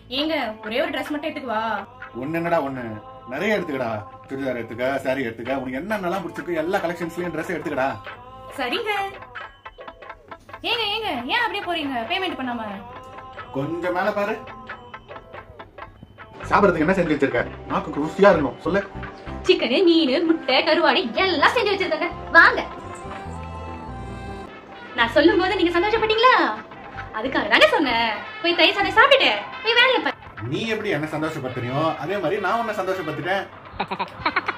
ஏங்க ஒரே ஒரு ட்ரெஸ் மட்டும் எடுத்துக்கு வா ஒண்ணு என்னடா ஒண்ணு நிறைய எடுத்துக்கடா சுடிதார் எடுத்துக்க saree எடுத்துக்க உனக்கு என்னென்னலாம் பிடிச்சிருக்கு எல்லா கலெக்ஷன்ஸ்லயும் ட்ரெஸ் எடுத்துக்கடா சரிங்க ஏங்க ஏங்க ஏன் அப்படியே போறீங்க பேமெண்ட் பண்ணாம கொஞ்சம் மேல பாரு சாப்பிடறதுக்கு என்ன செஞ்சு வச்சிருக்க நாக்கு ருசியா இருக்கணும் சொல்லு சிக்கனு மீன் முட்டை கருவாடு எல்லாம் செஞ்சு வச்சிருக்காங்க வாங்க நான் சொல்லும் போது நீங்க சந்தோஷப்பட்டீங்களா அதுக்காக தானே சொன்னேன் போய் தயிர் சாதம் சாப்பிட்டுட்டு போய் வேலையை பாரு நீ எப்படி என்ன சந்தோஷப்படுத்துறியோ அதே மாதிரி நான் உன்னை சந்தோஷப்படுத்திட்டேன்